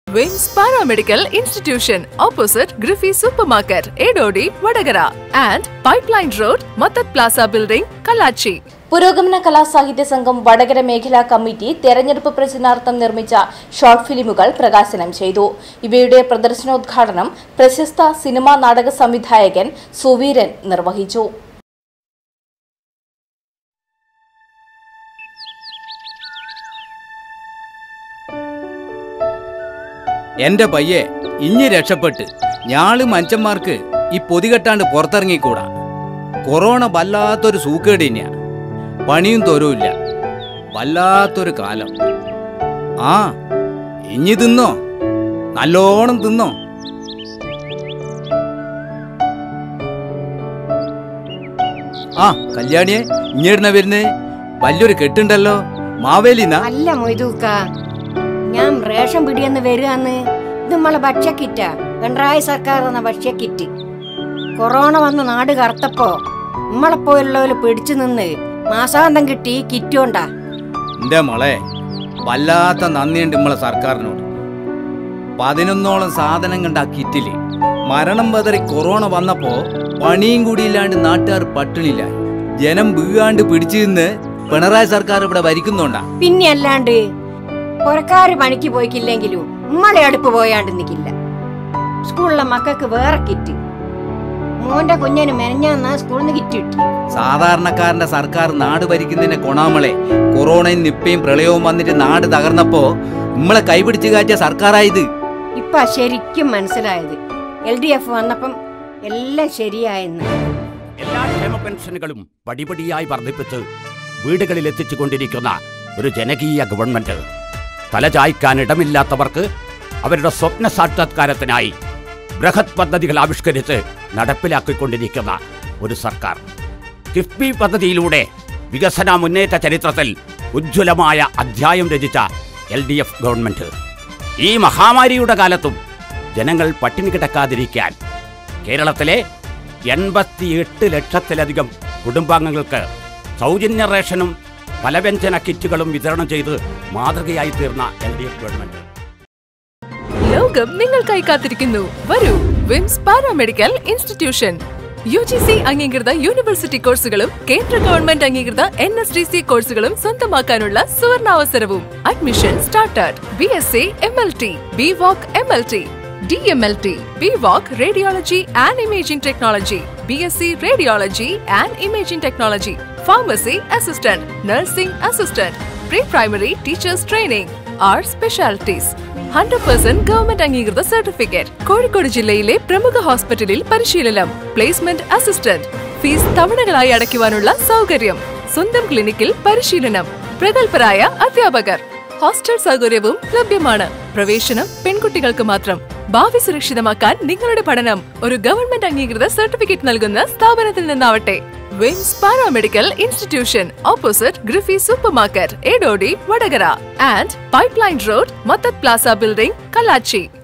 വിംസ് paramedical institution opposite Griffy super market Edodi Vadakara and pipeline road Mathath plaza building Kallachi Purogamana Kalasahithya സംഘം വടകര മേഖലാ committee തെരഞ്ഞെടുപ്പ് പ്രചരണാർത്ഥം നിർമ്മിച്ച ഷോർട്ട് ഫിലിമുകൾ പ്രകാശനം ചെയ്തു ഇവയുടെ പ്രദർശനോദ്ഘാടനം പ്രശസ്ത സിനിമാ നാടക സംവിധായകൻ സുവീരൻ നിർവഹിച്ചു എന്റെ പയ്യെ ഇഞ്ഞി രക്ഷപ്പെട്ട് ഞാള് മനുഷ്യന്മാർക്ക് ഈ പൊതികെട്ടാണ്ട് പുറത്തിറങ്ങിക്കൂടാ കൊറോണ വല്ലാത്തൊരു സൂക്കേട് തന്നെയാ പണിയും തോരൂല്ല വല്ലാത്തൊരു കാലം ആ ഇഞ്ഞി തിന്നോ നല്ലോണം തിന്നോ ആ കല്യാണിയെ ഇഞ്ഞിടുന്ന വരുന്നേ വലിയൊരു കെട്ടുണ്ടല്ലോ മാവേലിന്നാ അല്ല മൊയ്തൂക്ക ഞാൻ റേഷൻ പിടിയെന്ന് വരികന്ന് ഇത് നമ്മളെ ഭക്ഷ്യക്കിറ്റാ പിണറായി സർക്കാർ തന്ന ഭക്ഷ്യക്കിറ്റ് കൊറോണ വന്ന് നാട് കറുത്തപ്പോ നമ്മളെപ്പോലുള്ളവര് പിടിച്ചു നിന്ന് മാസാന്തം കിട്ടി കിറ്റ് കൊണ്ടാ എന്റെ മോളെ വല്ലാത്ത നന്ദിയുണ്ട് നമ്മളെ സർക്കാരിനോട് പതിനൊന്നോളം സാധനം കണ്ട ആ കിറ്റില് മരണം പതറി കൊറോണ വന്നപ്പോ പണിയും കൂടിയില്ലാണ്ട് നാട്ടുകാർ പട്ടിണിയില്ലായി ജനം വീഴാണ്ട് പിടിച്ചു നിന്ന് പിണറായി സർക്കാർ ഇവിടെ ഭരിക്കുന്നുണ്ടാ പിന്നെ അല്ലാണ്ട് പുറക്കാര് പണിക്ക് പോയിക്കില്ലെങ്കിലും നമ്മളെ അടുപ്പ് പോയാണ്ട് നിക്കില്ല സ്കൂളിലെ മക്കൾക്ക് വേറെ കിറ്റ് മോന്റെ കുഞ്ഞിന് മെനഞ്ഞാന്ന സ്കൂളിൽ നിന്ന് കിറ്റ് കിട്ടി സാധാരണക്കാരന്റെ സർക്കാർ നാട് ഭരിക്കുന്നതിന്റെ കൊണാമളെ കൊറോണയും നിപ്പയും പ്രളയവും വന്നിട്ട് നാട് തകർന്നപ്പോ നമ്മളെ കൈപിടിച്ചു കാറ്റിയ സർക്കാരായത് ഇപ്പൊ ശരിക്കും മനസ്സിലായത് എൽ ഡി എഫ് വന്നപ്പം എല്ലാം ശരിയായെന്ന് എല്ലാ ക്ഷേമ പെൻഷനുകളും പടിപടിയായി വർദ്ധിപ്പിച്ച് വീടുകളിൽ എത്തിച്ചുകൊണ്ടിരിക്കുന്ന ഒരു ജനകീയ ഗവൺമെന്റ് തലചായ്ക്കാൻ ഇടമില്ലാത്തവർക്ക് അവരുടെ സ്വപ്ന സാക്ഷാത്കാരത്തിനായി ബൃഹത് പദ്ധതികൾ ആവിഷ്കരിച്ച് നടപ്പിലാക്കിക്കൊണ്ടിരിക്കുന്ന ഒരു സർക്കാർ കിഫ്ബി പദ്ധതിയിലൂടെ വികസന മുന്നേറ്റ ചരിത്രത്തിൽ ഉജ്ജ്വലമായ അധ്യായം രചിച്ച എൽ ഡി എഫ് ഗവൺമെന്റ് ഈ മഹാമാരിയുടെ കാലത്തും ജനങ്ങൾ പട്ടിണി കിടക്കാതിരിക്കാൻ കേരളത്തിലെ എൺപത്തിയെട്ട് ലക്ഷത്തിലധികം കുടുംബാംഗങ്ങൾക്ക് സൗജന്യ റേഷനും പലവ്യഞ്ജന കിറ്റുകളും വിതരണം ചെയ്ത് മാതൃകയായി തീർന്ന എൽ ഡി എഫ് ഗവൺമെന്റ് ലോകം നിങ്ങൾക്കായി കാത്തിരിക്കുന്നു വരൂ Vims paramedical institution U G C അംഗീകൃത യൂണിവേഴ്സിറ്റി കോഴ്സുകളും കേന്ദ്ര ഗവൺമെന്റ് അംഗീകൃത എൻ എസ് ഡി സി കോഴ്സുകളും സ്വന്തമാക്കാനുള്ള സുവർണാവസരവും admission started B S C M L T B voc M L T D M L T B voc radiology and imaging technology B S C radiology and imaging technology pharmacy assistant nursing assistant pre primary teachers training our specialities hundred percent government അംഗീകൃത certificate Kozhikode ജില്ലയിലെ പ്രമുഖ ഹോസ്പിറ്റലിൽ പരിശീലനം placement assistant fees തവണകളായി അടയ്ക്കുവാനുള്ള സൗകര്യം സ്വന്തം ക്ലിനിക്കിൽ പരിശീലനം പ്രഗത്ഭരായ അധ്യാപകർ ഹോസ്റ്റൽ സൗകര്യവും ലഭ്യമാണ് പ്രവേശനം പെൺകുട്ടികൾക്ക് മാത്രം ഭാവി സുരക്ഷിതമാക്കാൻ നിങ്ങളുടെ പഠനം ഒരു ഗവൺമെന്റ് അംഗീകൃത സർട്ടിഫിക്കറ്റ് നൽകുന്ന സ്ഥാപനത്തിൽ നിന്നാവട്ടെ Vims paramedical institution opposite Griffy super market Edodi Vadakara and pipeline road Mathath plaza building Kallachi